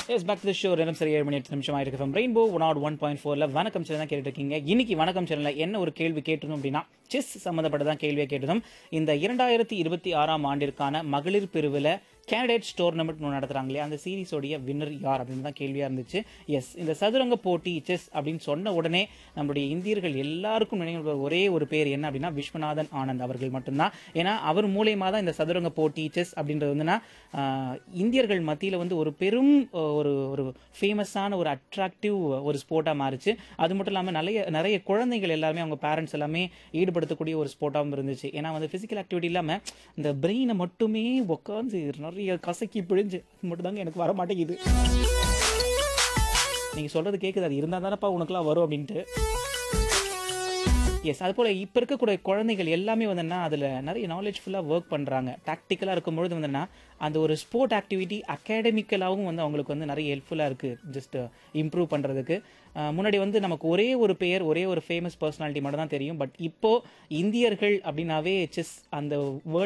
S back to show நேரம் சரி ஏழு மணி எட்டு நிமிஷம் ஆயிருக்கு ஃப்ரம் ரெயின்போ ஒன் ஆட் ஒன் பாயிண்ட் ஃபோரில் வணக்கம் சேனல் தான் கேட்டுட்டு இருக்கீங்க இன்னைக்கு வணக்கம் சேனலில் என்ன ஒரு கேள்வி கேட்டிருந்தோம் அப்படின்னா செஸ் சம்மந்தப்பட்டதான் கேள்வியை கேட்டதும் இந்த இரண்டாயிரத்தி இருபத்தி ஆறாம் ஆண்டிற்கான மகளிர் பிரிவில் கேண்டிடேட்ஸ் டோர்னமெண்ட் ஒன்று நடத்துறாங்க இல்லையா அந்த சீரிஸோடைய வின்னர் யார் அப்படின்னு தான் கேள்வியாக இருந்துச்சு எஸ் இந்த சதுரங்க போட்டி செஸ் அப்படின்னு சொன்ன உடனே நம்மளுடைய இந்தியர்கள் எல்லாருக்கும் நினைவு வர ஒரே ஒரு பேர் என்ன அப்படின்னா விஸ்வநாதன் ஆனந்த் அவர்கள் மட்டும்தான் ஏன்னா அவர் மூலியமாக தான் இந்த சதுரங்க போட்டி செஸ் அப்படின்றது வந்துன்னா ஆஹ், இந்தியர்கள் மத்தியில் வந்து ஒரு பெரும் அஹ், ஒரு ஒரு ஃபேமஸான ஒரு அட்ராக்டிவ் ஒரு ஸ்போர்ட்டாக மாறுச்சு அது மட்டும் இல்லாமல் நிறைய நிறைய குழந்தைகள் எல்லாருமே அவங்க பேரண்ட்ஸ் எல்லாமே ஈடுபடுத்தக்கூடிய ஒரு ஸ்போர்ட்டாகவும் இருந்துச்சு ஏன்னா வந்து ஃபிசிக்கல் ஆக்டிவிட்டி இல்லாமல் இந்த பிரெயினை மட்டுமே உட்காந்து நிறைய கசக்கி பிழிஞ்சு அது மட்டும் தாங்க எனக்கு வர மாட்டேங்குது நீங்கள் சொல்கிறது கேட்குது அது இருந்தால் தானப்பா உனக்குலாம் வரும் அப்படின்ட்டு எஸ் அது போல் இப்போ இருக்கக்கூடிய குழந்தைகள் எல்லாமே வந்துன்னா அதில் நிறைய நாலேஜ் ஃபுல்லாக ஒர்க் பண்ணுறாங்க ப்ராக்டிக்கலாக இருக்கும்பொழுது வந்துன்னா அந்த ஒரு ஸ்போர்ட் ஆக்டிவிட்டி அகாடமிக்கலாகவும் வந்து அவங்களுக்கு வந்து நிறைய ஹெல்ப்ஃபுல்லாக இருக்குது ஜஸ்ட் இம்ப்ரூவ் பண்ணுறதுக்கு முன்னாடி வந்து நமக்கு ஒரே ஒரு பெயர் ஒரே ஒரு ஃபேமஸ் பர்சனாலிட்டி மட்டும் தான் தெரியும் பட் இப்போது இந்தியர்கள் அப்படின்னாவே செஸ் அந்த வேர்ல்ட்